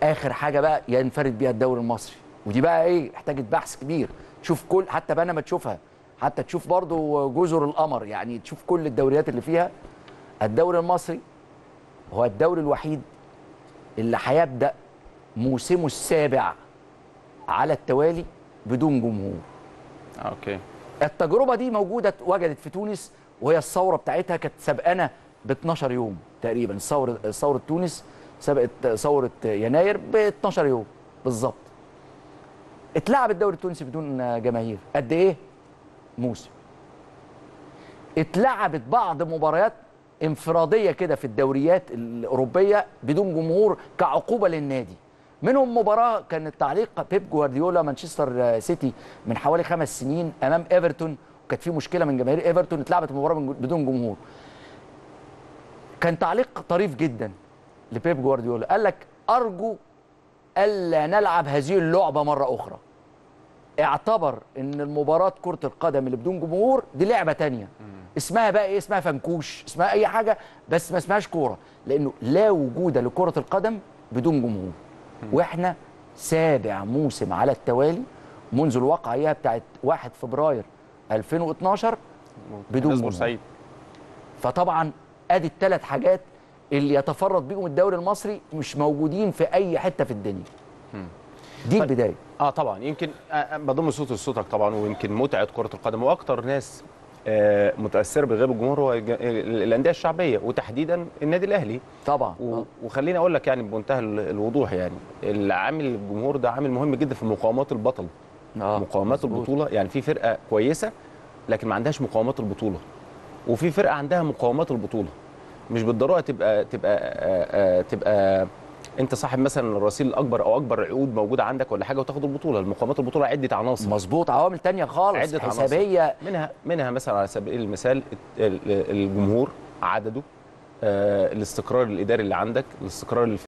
اخر حاجه بقى ينفرد بيها الدوري المصري ودي بقى ايه احتاجت بحث كبير تشوف كل حتى بقى ما تشوفها حتى تشوف برضو جزر القمر يعني تشوف كل الدوريات اللي فيها الدوري المصري هو الدوري الوحيد اللي هيبدا موسمه السابع على التوالي بدون جمهور اوكي التجربه دي موجوده وجدت في تونس وهي الثوره بتاعتها كانت سبقانه ب 12 يوم تقريبا ثوره ثوره تونس سبقت ثوره يناير ب 12 يوم بالظبط اتلعب الدوري التونسي بدون جماهير قد ايه موسم اتلعبت بعض مباريات انفراديه كده في الدوريات الاوروبيه بدون جمهور كعقوبه للنادي منهم مباراه كان التعليق بيب جوارديولا مانشستر سيتي من حوالي خمس سنين امام ايفرتون وكانت في مشكله من جماهير ايفرتون اتلعبت المباراه من- بدون جمهور كان تعليق طريف جدا لبيب جوارديولا قال لك ارجو الا نلعب هذه اللعبه مره اخرى اعتبر ان المباراه كره القدم اللي بدون جمهور دي لعبه تانية اسمها بقى ايه اسمها فنكوش اسمها اي حاجه بس ما اسمهاش كوره لانه لا وجود لكره القدم بدون جمهور واحنا سابع موسم على التوالي منذ الواقعيه بتاعت 1 فبراير 2012 بدون ناس جمهور بورسعيد فطبعا ادي الثلاث حاجات اللي يتفرد بيهم الدوري المصري مش موجودين في اي حته في الدنيا دي البدايه اه طبعا يمكن آه، آه، بضم صوت لصوتك طبعا ويمكن متعه كره القدم واكتر ناس آه، متاثره بغياب الجمهور هو الج- ال- الانديه الشعبيه وتحديدا النادي الاهلي طبعا و- آه. وخليني اقول لك يعني بمنتهى ال- الوضوح يعني العامل الجمهور ده عامل مهم جدا في مقاومات البطل آه، مقاومات مظبوط. البطوله يعني في فرقه كويسه لكن ما عندهاش مقاومات البطوله وفي فرقه عندها مقاومات البطوله مش بالضروره تبقى تبقى آه، آه، تبقى انت صاحب مثلا الرصيد الاكبر او اكبر عقود موجوده عندك ولا حاجه وتاخد البطوله المقاومات البطوله عده عناصر مظبوط عوامل تانية خالص عدة عناصر. حسابيه منها منها مثلا على سبيل المثال ال- ال- الجمهور عدده آه، الاستقرار الاداري اللي عندك الاستقرار